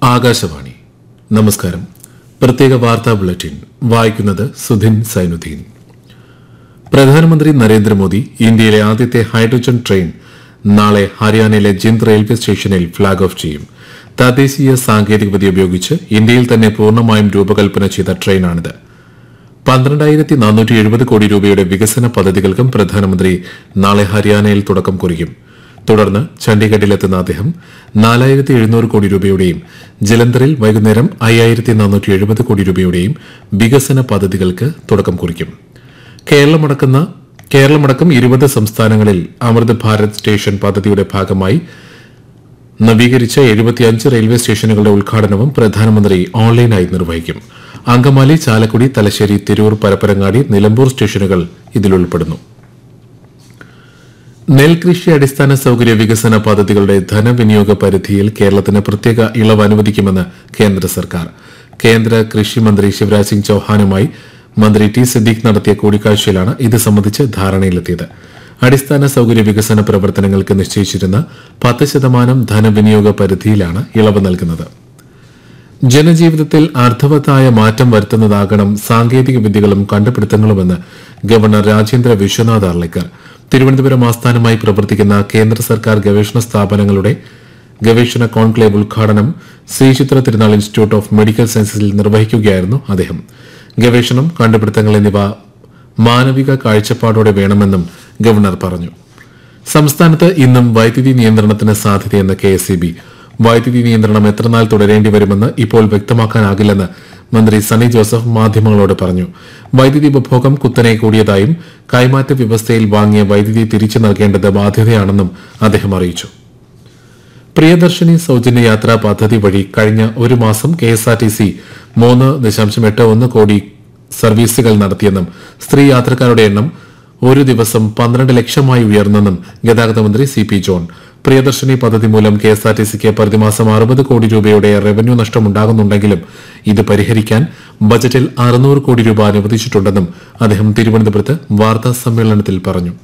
ആകാശവാണി നമസ്കാരം പ്രത്യേക വാർത്താ ബുള്ളറ്റിൻ വായിക്കുന്നത് സുധിൻ സൈനുദ്ദീൻ പ്രധാനമന്ത്രി നരേന്ദ്രമോദി ഇന്ത്യയിലെ ആദ്യത്തെ ഹൈഡ്രജൻ ട്രെയിൻ നാളെ ഹരിയാനയിലെ ജിന്ദ് റെയിൽവേ സ്റ്റേഷനിൽ ഫ്ളാഗ് ഓഫ് ചെയ്യും തദ്ദേശീയ സാങ്കേതികവിദ്യ ഉപയോഗിച്ച് ഇന്ത്യയിൽ തന്നെ പൂർണ്ണമായും രൂപകൽപ്പന ചെയ്ത ട്രെയിനാണിത് പന്ത്രണ്ടായിരത്തി നാനൂറ്റി എഴുപത് കോടി രൂപയുടെ വികസന പദ്ധതികൾക്കും പ്രധാനമന്ത്രി നാളെ ഹരിയാനയിൽ തുടക്കം കുറിക്കും തുടർന്ന് ചണ്ഡീഗഡിലെത്തുന്ന അദ്ദേഹം നാലായിരത്തി എഴുന്നൂറ് കോടി രൂപയുടെയും ജലന്ധറിൽ വൈകുന്നേരം അയ്യായിരത്തി നാനൂറ്റി എഴുപത് കോടി രൂപയുടെയും വികസന പദ്ധതികൾക്ക് തുടക്കം കുറിക്കും കേരളമടക്കുന്ന കേരളമടക്കം ഇരുപത് സംസ്ഥാനങ്ങളിൽ അമൃത് ഭാരത് സ്റ്റേഷൻ പദ്ധതിയുടെ ഭാഗമായി നവീകരിച്ച എഴുപത്തിയഞ്ച് റെയിൽവേ സ്റ്റേഷനുകളുടെ ഉദ്ഘാടനവും പ്രധാനമന്ത്രി ഓൺലൈനായി നിർവഹിക്കും അങ്കമാലി ചാലക്കുടി തലശ്ശേരി തിരൂർ പരപ്പരങ്ങാടി നിലമ്പൂർ സ്റ്റേഷനുകൾ ഇതിൽ ഉൾപ്പെടുന്നു നെൽകൃഷി അടിസ്ഥാന സൌകര്യ വികസന പദ്ധതികളുടെ ധനവിനിയോഗ പരിധിയിൽ കേരളത്തിന് പ്രത്യേക ഇളവ് അനുവദിക്കുമെന്ന് കേന്ദ്ര സർക്കാർ കേന്ദ്ര കൃഷി മന്ത്രി ശിവരാജ് സിംഗ് ചൌഹാനുമായി മന്ത്രി ടി സിദ്ദീഖ് നടത്തിയ കൂടിക്കാഴ്ചയിലാണ് ഇത് സംബന്ധിച്ച് ധാരണയിലെത്തിയത് അടിസ്ഥാന സൌകര്യ വികസന പ്രവർത്തനങ്ങൾക്ക് നിശ്ചയിച്ചിരുന്ന പത്ത് ശതമാനം ധനവിനിയോഗ പരിധിയിലാണ് ഇളവ് നൽകുന്നത് ജനജീവിതത്തിൽ അർത്ഥവത്തായ മാറ്റം വരുത്തുന്നതാകണം സാങ്കേതിക വിദ്യകളും കണ്ടുപിടുത്തങ്ങളുമെന്ന് ഗവർണർ രാജേന്ദ്ര വിശ്വനാഥ് അർലേക്കർ തിരുവനന്തപുരം ആസ്ഥാനമായി പ്രവർത്തിക്കുന്ന കേന്ദ്ര സർക്കാർ ഗവേഷണ സ്ഥാപനങ്ങളുടെ ഗവേഷണ കോൺക്ലേവ് ഉദ്ഘാടനം ശ്രീചിത്ര തിരുനാൾ ഇൻസ്റ്റിറ്റ്യൂട്ട് ഓഫ് മെഡിക്കൽ സയൻസസിൽ നിർവഹിക്കുകയായിരുന്നു അദ്ദേഹം ഗവേഷണം കണ്ടുപിടുത്തങ്ങൾ എന്നിവ മാനവിക കാഴ്ചപ്പാടോടെ വേണമെന്നും ഗവർണർ പറഞ്ഞു സംസ്ഥാനത്ത് ഇന്നും വൈദ്യുതി നിയന്ത്രണത്തിന് സാധ്യതയെന്ന് കെ എസ് വൈദ്യുതി നിയന്ത്രണം എത്രനാൾ തുടരേണ്ടി വരുമെന്ന് ഇപ്പോൾ വ്യക്തമാക്കാനാകില്ലെന്ന് മന്ത്രി സണ്ണി ജോസഫ് മാധ്യമങ്ങളോട് പറഞ്ഞു വൈദ്യുതി ഉപഭോഗം കുത്തനെ കൂടിയതായും കൈമാറ്റ വ്യവസ്ഥയിൽ വാങ്ങിയ വൈദ്യുതി തിരിച്ചു നൽകേണ്ടത് ബാധ്യതയാണെന്നും അദ്ദേഹം അറിയിച്ചു പ്രിയദർശിനി സൌജന്യ യാത്രാ പദ്ധതി വഴി കഴിഞ്ഞ ഒരു മാസം K S R T C മൂന്ന് ദശാംശം എട്ട് ഒന്ന് കോടി സർവീസുകൾ നടത്തിയെന്നും സ്ത്രീ യാത്രക്കാരുടെ എണ്ണം ഒരു ദിവസം പന്ത്രണ്ട് ലക്ഷമായി ഉയർന്നെന്നും ഗതാഗത മന്ത്രി സി പി ജോൺ പ്രിയദർശിനി പദ്ധതി മൂലം കെ എസ് ആർ ടി സിക്ക് പ്രതിമാസം അറുപത് കോടി രൂപയുടെ റവന്യൂ നഷ്ടമുണ്ടാകുന്നുണ്ടെങ്കിലും ഇത് പരിഹരിക്കാൻ ബജറ്റിൽ അറുന്നൂറ് കോടി രൂപ അനുവദിച്ചിട്ടുണ്ടെന്നും അദ്ദേഹം തിരുവനന്തപുരത്ത് വാർത്താ സമ്മേളനത്തിൽ പറഞ്ഞു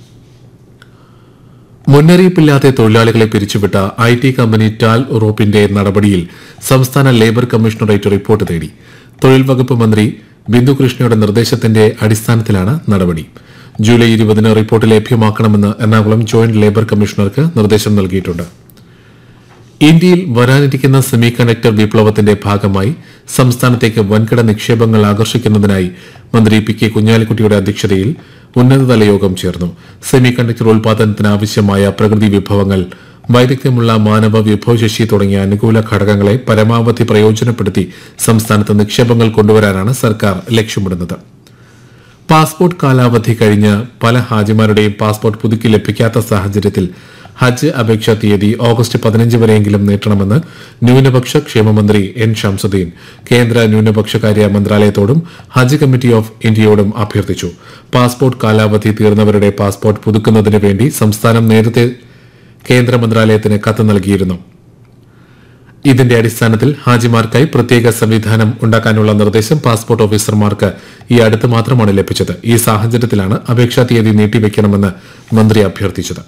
മുന്നറിയിപ്പില്ലാതെ തൊഴിലാളികളെ പിരിച്ചുവിട്ട ഐ ടി കമ്പനി ടാൽ ഉറോപ്പിന്റെ നടപടിയിൽ സംസ്ഥാന ലേബർ കമ്മീഷണറേറ്റ് റിപ്പോർട്ട് തേടി തൊഴിൽ വകുപ്പ് മന്ത്രി ബിന്ദു കൃഷ്ണയുടെ നിർദ്ദേശത്തിന്റെ അടിസ്ഥാനത്തിലാണ് നടപടി ജൂലൈ ഇരുപതിന് റിപ്പോർട്ട് ലഭ്യമാക്കണമെന്ന് എറണാകുളം ജോയിന്റ് ലേബർ കമ്മീഷണർക്ക് നിർദ്ദേശം നൽകിയിട്ടുണ്ട് ഇന്ത്യയിൽ വരാനിരിക്കുന്ന സെമി കണ്ടക്ടർ വിപ്ലവത്തിന്റെ ഭാഗമായി സംസ്ഥാനത്തേക്ക് വൻകിട നിക്ഷേപങ്ങൾ ആകർഷിക്കുന്നതിനായി മന്ത്രി പി കെ കുഞ്ഞാലിക്കുട്ടിയുടെ അധ്യക്ഷതയിൽ ഉന്നതതല യോഗം ചേർന്നു സെമി കണ്ടക്ടർ ഉൽപാദനത്തിന് ആവശ്യമായ പ്രകൃതി വിഭവങ്ങൾ വൈദഗ്ധ്യമുള്ള മാനവ വിഭവശേഷി തുടങ്ങിയ അനുകൂല ഘടകങ്ങളെ പരമാവധി പ്രയോജനപ്പെടുത്തി സംസ്ഥാനത്ത് നിക്ഷേപങ്ങൾ കൊണ്ടുവരാനാണ് സർക്കാർ ലക്ഷ്യമിടുന്നത് പാസ്പോർട്ട് കാലാവധി കഴിഞ്ഞ് പല ഹാജിമാരുടെയും പാസ്പോർട്ട് പുതുക്കി ലഭിക്കാത്ത സാഹചര്യത്തിൽ ഹജ്ജ് അപേക്ഷാ തീയതി ഓഗസ്റ്റ് പതിനഞ്ച് വരെയെങ്കിലും നീട്ടണമെന്ന് ന്യൂനപക്ഷ ക്ഷേമമന്ത്രി എൻ ഷംസുദ്ദീൻ കേന്ദ്ര ന്യൂനപക്ഷകാര്യ മന്ത്രാലയത്തോടും ഹജ്ജ് കമ്മിറ്റി ഓഫ് ഇന്ത്യയോടും അഭ്യർത്ഥിച്ചു പാസ്പോർട്ട് കാലാവധി തീർന്നവരുടെ പാസ്പോർട്ട് പുതുക്കുന്നതിന് വേണ്ടി സംസ്ഥാനം നേരത്തെ കേന്ദ്ര മന്ത്രാലയത്തിന് കത്ത് നൽകിയിരുന്നു ഇതിന്റെ അടിസ്ഥാനത്തിൽ ഹാജിമാർക്കായി പ്രത്യേക സംവിധാനം ഉണ്ടാക്കാനുള്ള നിർദ്ദേശം പാസ്പോർട്ട് ഓഫീസർമാർക്ക് ഈ അടുത്ത് മാത്രമാണ് ലഭിച്ചത് ഈ സാഹചര്യത്തിലാണ് അപേക്ഷാ തീയതി നീട്ടിവെക്കണമെന്ന് മന്ത്രി അഭ്യർത്ഥിച്ചത്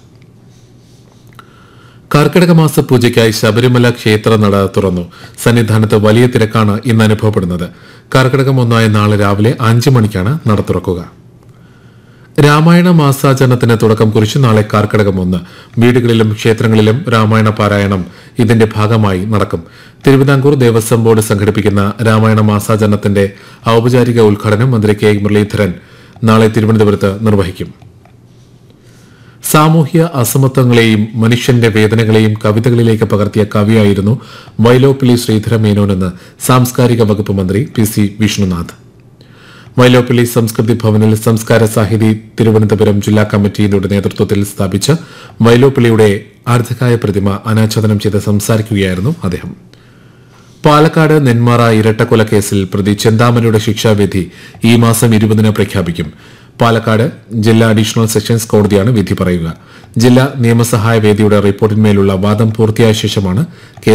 കർക്കിടക മാസ പൂജയ്ക്കായി ശബരിമല ക്ഷേത്ര നട തുറന്നു സന്നിധാനത്ത് വലിയ തിരക്കാണ് ഇന്ന് അനുഭവപ്പെടുന്നത് കർക്കിടകം ഒന്നായ നാളെ രാവിലെ അഞ്ച് മണിക്കാണ് നട തുറക്കുക രാമായണ മാസാചരണത്തിന് തുടക്കം കുറിച്ച് നാളെ കാർക്കിടകം ഒന്ന് വീടുകളിലും ക്ഷേത്രങ്ങളിലും രാമായണ പാരായണം ഇതിന്റെ ഭാഗമായി നടക്കും തിരുവിതാംകൂർ ദേവസ്വം ബോർഡ് സംഘടിപ്പിക്കുന്ന രാമായണ മാസാചരണത്തിന്റെ ഔപചാരിക ഉദ്ഘാടനം മന്ത്രി കെ മുരളീധരൻ നാളെ തിരുവനന്തപുരത്ത് നിർവഹിക്കും സാമൂഹ്യ അസമത്വങ്ങളെയും മനുഷ്യന്റെ വേദനകളെയും കവിതകളിലേക്ക് പകർത്തിയ കവിയായിരുന്നു വൈലോപ്പിള്ളി ശ്രീധര മേനോനെന്ന് സാംസ്കാരിക വകുപ്പ് മന്ത്രി പി സി വിഷ്ണുനാഥ് വൈലോപ്പിള്ളി സംസ്കൃതി ഭവനിൽ സംസ്കാര സാഹിതി തിരുവനന്തപുരം ജില്ലാ കമ്മിറ്റിയുടെ നേതൃത്വത്തിൽ സ്ഥാപിച്ച വൈലോപ്പിള്ളിയുടെ അർദ്ധകായ പ്രതിമ അനാച്ഛാദനം ചെയ്ത് സംസാരിക്കുകയായിരുന്നു അദ്ദേഹം പാലക്കാട് നെന്മാറ ഇരട്ടക്കൊലക്കേസിൽ പ്രതി ചെന്താമരയുടെ ശിക്ഷാവിധി ഈ മാസം ഇരുപതിന് പ്രഖ്യാപിക്കും പാലക്കാട് ജില്ലാ അഡീഷണൽ സെഷൻസ് കോടതിയാണ് വിധി പറയുക ജില്ലാ നിയമസഹായ വേദിയുടെ റിപ്പോർട്ടിന്മേലുള്ള വാദം പൂർത്തിയായ ശേഷമാണ് കേസ്